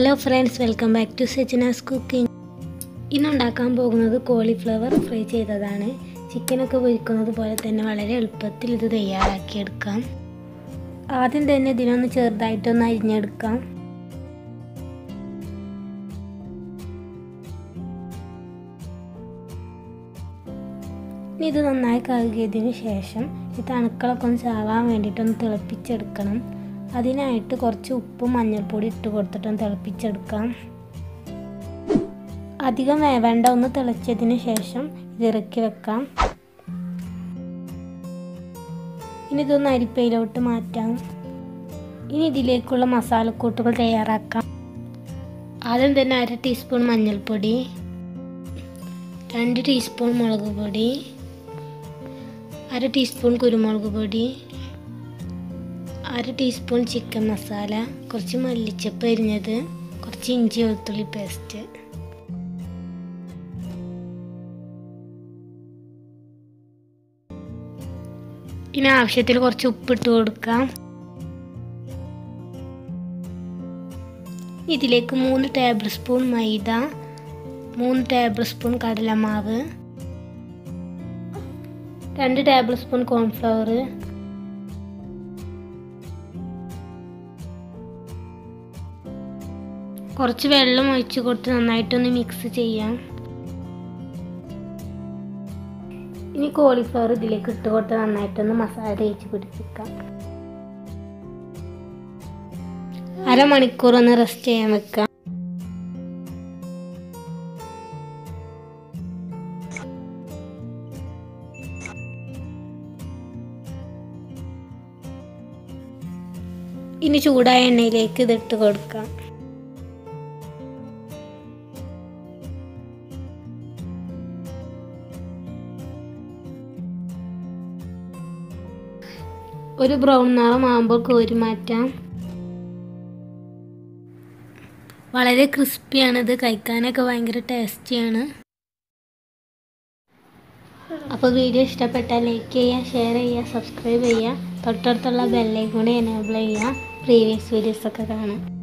hello friends welcome back to Sachin's cooking ഇന്ന് ഉണ്ടാക്കാൻ പോകുന്നത് കോളിഫ്ലവർ ഫ്രൈ ചെയ്തതാണ് ചിക്കനൊക്കെ പൊരിക്കുന്നത് പോലെ തന്നെ വളരെ എളുപ്പത്തിൽ ഇത് തയ്യാറാക്കിയെടുക്കാം ആദ്യം തന്നെ ഇതിനൊന്ന് ചെറുതായിട്ടൊന്ന് അരിഞ്ഞെടുക്കാം ഇനി ഇത് നന്നായി കഴുകിയതിന് ശേഷം ഈ തണുക്കളൊക്കെ ഒന്ന് ചാവാൻ വേണ്ടിയിട്ടൊന്ന് തിളപ്പിച്ചെടുക്കണം അതിനായിട്ട് കുറച്ച് ഉപ്പും മഞ്ഞൾപ്പൊടി ഇട്ട് കൊടുത്തിട്ടൊന്ന് തിളപ്പിച്ചെടുക്കാം അധികം വേവേണ്ട ഒന്ന് തിളച്ചതിന് ശേഷം ഇത് ഇറക്കി വെക്കാം ഇനി ഇതൊന്ന് അരിപ്പയിലോട്ട് മാറ്റാം ഇനി ഇതിലേക്കുള്ള മസാലക്കൂട്ടുകൾ തയ്യാറാക്കാം ആദ്യം തന്നെ അര ടീസ്പൂൺ മഞ്ഞൾപ്പൊടി രണ്ട് ടീസ്പൂൺ മുളക് പൊടി അര ടീസ്പൂൺ കുരുമുളക് പൊടി അര ടീസ്പൂൺ ചിക്കൻ മസാല കുറച്ച് മല്ലിച്ചപ്പ് അരിഞ്ഞത് കുറച്ച് ഇഞ്ചി വെളുത്തുള്ളി പേസ്റ്റ് ഇനി ആവശ്യത്തിൽ കുറച്ച് ഉപ്പിട്ട് കൊടുക്കാം ഇതിലേക്ക് മൂന്ന് ടേബിൾ സ്പൂൺ മൈദ മൂന്ന് ടേബിൾ സ്പൂൺ കടലമാവ് രണ്ട് ടേബിൾ സ്പൂൺ കോൺഫ്ലവർ കുറച്ച് വെള്ളം ഒഴിച്ച് കൊടുത്ത് നന്നായിട്ടൊന്ന് മിക്സ് ചെയ്യാം ഇനി കോളിഫ്ലവർ ഇതിലേക്ക് ഇട്ട് കൊടുത്ത് നന്നായിട്ടൊന്ന് മസാല തേച്ച് പിടിപ്പിക്കാം അരമണിക്കൂർ ഒന്ന് റെസ്റ്റ് ചെയ്യാൻ വെക്കാം ഇനി ചൂടായ എണ്ണയിലേക്ക് ഇതിട്ട് കൊടുക്കാം ഒരു ബ്രൗൺ നിറമാകുമ്പോൾ കോരി മാറ്റാം വളരെ ക്രിസ്പിയാണിത് കഴിക്കാനൊക്കെ ഭയങ്കര ടേസ്റ്റിയാണ് അപ്പോൾ വീഡിയോ ഇഷ്ടപ്പെട്ടാൽ ലൈക്ക് ചെയ്യുക ഷെയർ ചെയ്യുക സബ്സ്ക്രൈബ് ചെയ്യുക തൊട്ടടുത്തുള്ള ബെല്ലൈക്കും കൂടി എനേബിൾ ചെയ്യുക പ്രീവിയസ് വീഡിയോസൊക്കെ കാണാം